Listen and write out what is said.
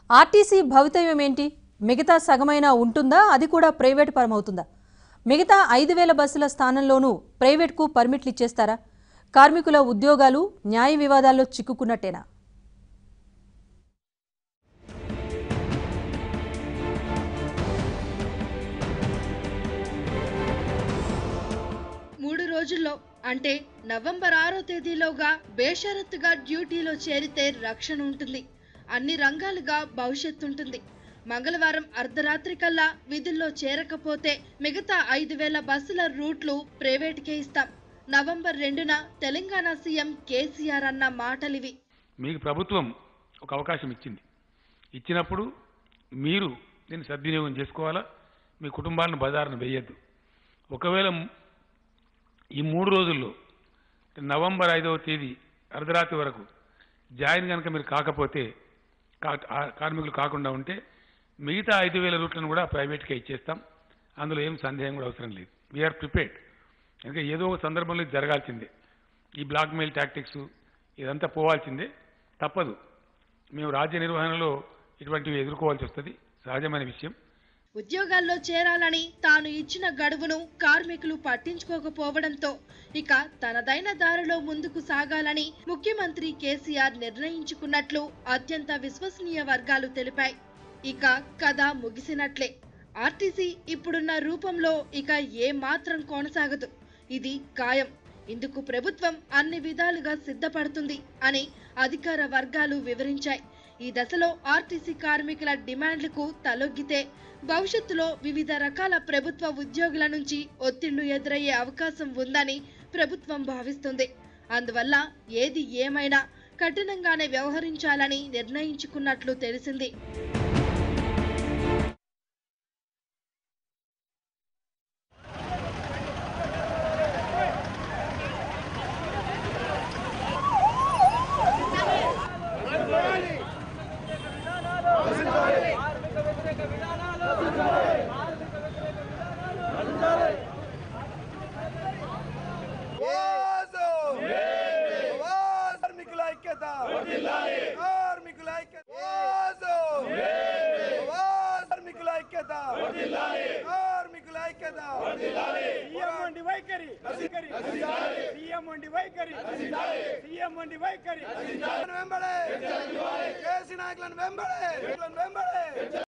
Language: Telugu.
ఆర్టీసీ భవితవ్యం ఏంటి మిగతా సగమైనా ఉంటుందా అది కూడా ప్రైవేట్ పరమవుతుందా మిగతా ఐదు వేల బస్సుల స్థానంలోనూ ప్రైవేట్కు పర్మిట్లు ఇచ్చేస్తారా కార్మికుల ఉద్యోగాలు న్యాయ వివాదాల్లో చిక్కుకున్నట్టేనా మూడు రోజుల్లో అంటే నవంబర్ ఆరో తేదీలోగా బేషరత్తుగా డ్యూటీలో చేరితే రక్షణ ఉంటుంది అన్ని రంగాలుగా భవిష్యత్తు ఉంటుంది మంగళవారం అర్ధరాత్రి కల్లా విధుల్లో చేరకపోతే మిగతా ఐదు వేల బస్సుల రూట్లు ప్రైవేట్కే ఇస్తాం నవంబర్ రెండున తెలంగాణ సీఎం కేసీఆర్ అన్న మాటలివి మీకు ప్రభుత్వం ఒక అవకాశం ఇచ్చింది ఇచ్చినప్పుడు మీరు దీన్ని సద్వినియోగం చేసుకోవాలా మీ కుటుంబాలను బజారును వేయద్దు ఒకవేళ ఈ మూడు రోజుల్లో నవంబర్ ఐదవ తేదీ అర్ధరాత్రి వరకు జాయిన్ కనుక మీరు కాకపోతే కా- ఆ కార్మికులు కాకుండా ఉంటే మిగతా ఐదు వేల రూట్లను కూడా ప్రైవేట్గా ఇచ్చేస్తాం అందులో ఏం సందేహం కూడా అవసరం లేదు వీఆర్ ప్రిపేర్డ్ ఎందుకంటే ఏదో ఒక సందర్భంలో ఇది జరగాల్సిందే ఈ బ్లాక్ మెయిల్ టాక్టిక్స్ ఇదంతా పోవాల్సిందే తప్పదు మేము రాజ్య నిర్వహణలో ఇటువంటివి ఎదుర్కోవాల్సి వస్తుంది సహజమైన విషయం ఉద్యోగాల్లో చేరాలని తాను ఇచ్చిన గడువును కార్మికులు పట్టించుకోకపోవడంతో ఇక తనదైన దారిలో ముందుకు సాగాలని ముఖ్యమంత్రి కేసీఆర్ నిర్ణయించుకున్నట్లు అత్యంత విశ్వసనీయ వర్గాలు తెలిపాయి ఇక కథ ముగిసినట్లే ఆర్టీసీ ఇప్పుడున్న రూపంలో ఇక ఏ మాత్రం కొనసాగదు ఇది ఖాయం ఇందుకు ప్రభుత్వం అన్ని విధాలుగా సిద్ధపడుతుంది అని అధికార వర్గాలు వివరించాయి ఈ దశలో ఆర్టీసీ కార్మికుల డిమాండ్లకు తలొగ్గితే భవిష్యత్తులో వివిధ రకాల ప్రభుత్వ ఉద్యోగుల నుంచి ఒత్తిళ్లు ఎదురయ్యే అవకాశం ఉందని ప్రభుత్వం భావిస్తుంది అందువల్ల ఏది ఏమైనా కఠినంగానే వ్యవహరించాలని నిర్ణయించుకున్నట్లు తెలిసింది వాసు! కార్మికుల ఐక్యత కార్మికుల ఐక్యత వాసు! కార్మికుల ఐక్యత కార్మికుల ఐక్యత సీఎం వండి వైఖరి సీఎం వండి వైఖరి సీఎం వండి వైఖరి వెంబడే కేసీ నాయకులను వెంబడే వెంబడే